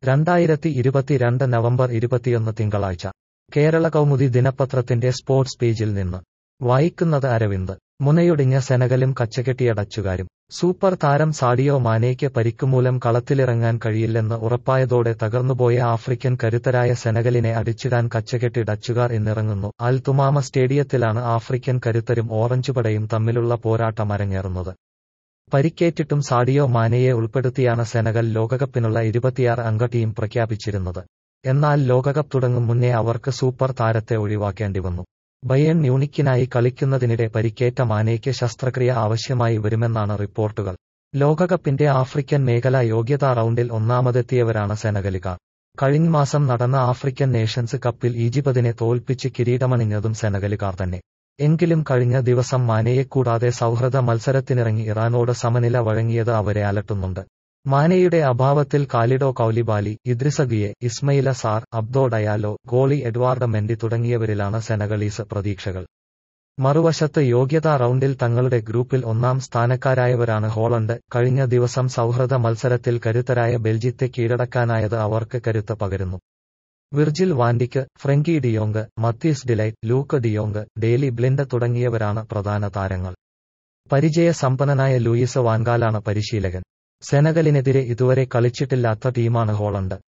രണ്ടായിരത്തി ഇരുപത്തിരണ്ട് നവംബർ ഇരുപത്തിയൊന്ന് തിങ്കളാഴ്ച കേരള കൗമുദി ദിനപത്രത്തിന്റെ സ്പോർട്സ് പേജിൽ നിന്ന് വായിക്കുന്നത് അരവിന്ദ് മുനയൊടിഞ്ഞ സെനഗലും കച്ചകെട്ടിയ ഡച്ചുകാരും സൂപ്പർ താരം സാഡിയോ മാനേയ്ക്ക് പരിക്കുമൂലം കളത്തിലിറങ്ങാൻ കഴിയില്ലെന്ന് ഉറപ്പായതോടെ തകർന്നുപോയ ആഫ്രിക്കൻ കരുത്തരായ സെനഗലിനെ അടിച്ചിടാൻ കച്ചകെട്ടി ഡച്ചുകാർ ഇന്നിറങ്ങുന്നു അൽ തുമാമ സ്റ്റേഡിയത്തിലാണ് ആഫ്രിക്കൻ കരുത്തരും ഓറഞ്ചുപടയും തമ്മിലുള്ള പോരാട്ടം അരങ്ങേറുന്നത് പരിക്കേറ്റിട്ടും സാഡിയോ മാനയെ ഉൾപ്പെടുത്തിയാണ് സെനഗൽ ലോകകപ്പിനുള്ള ഇരുപത്തിയാറ് അംഗ ടീം പ്രഖ്യാപിച്ചിരുന്നത് എന്നാൽ ലോകകപ്പ് തുടങ്ങും മുന്നേ അവർക്ക് സൂപ്പർ താരത്തെ ഒഴിവാക്കേണ്ടി വന്നു ബയൺ മ്യൂണിക്കിനായി കളിക്കുന്നതിനിടെ പരിക്കേറ്റ മാനേയ്ക്ക് ശസ്ത്രക്രിയ ആവശ്യമായി വരുമെന്നാണ് റിപ്പോർട്ടുകൾ ലോകകപ്പിന്റെ ആഫ്രിക്കൻ മേഖലാ യോഗ്യതാ റൗണ്ടിൽ ഒന്നാമതെത്തിയവരാണ് സെനഗലുകാർ കഴിഞ്ഞ മാസം നടന്ന ആഫ്രിക്കൻ നേഷൻസ് കപ്പിൽ ഈജിപ്തിനെ തോൽപ്പിച്ച് കിരീടമണിഞ്ഞതും സെനഗലുകാർ തന്നെ എങ്കിലും കഴിഞ്ഞ ദിവസം മാനയെ കൂടാതെ സൗഹൃദ മത്സരത്തിനിറങ്ങി ഇറാനോട് സമനില വഴങ്ങിയത് അവരെ അലട്ടുന്നുണ്ട് മാനയുടെ അഭാവത്തിൽ കാലിഡോ കൌലിബാലി ഇദ്രിസഗിയെ Ismaila Sarr Abdou Diallo goalie Edouard Mendy തുടങ്ങിയവരിലാണ് സെനഗളീസ് പ്രതീക്ഷകൾ മറുവശത്ത് യോഗ്യതാ റൗണ്ടിൽ തങ്ങളുടെ ഗ്രൂപ്പിൽ ഒന്നാം സ്ഥാനക്കാരായവരാണ് ഹോളണ്ട് കഴിഞ്ഞ ദിവസം സൗഹൃദ മത്സരത്തിൽ കരുത്തരായ ബെൽജിയത്തെ കീഴടക്കാനായത് അവർക്ക് കരുത്ത് പകരുന്നു Virgil van Dijk Frenkie de Jong Matthijs de Ligt Luuk de Jong Daley Blind തുടങ്ങിയവരാണ് പ്രധാന താരങ്ങൾ പരിചയ സമ്പന്നനായ ലൂയിസ് വാൻഗാലാണ് പരിശീലകൻ സെനഗലിനെതിരെ ഇതുവരെ കളിച്ചിട്ടില്ലാത്ത ടീമാണ് ഹോളണ്ട്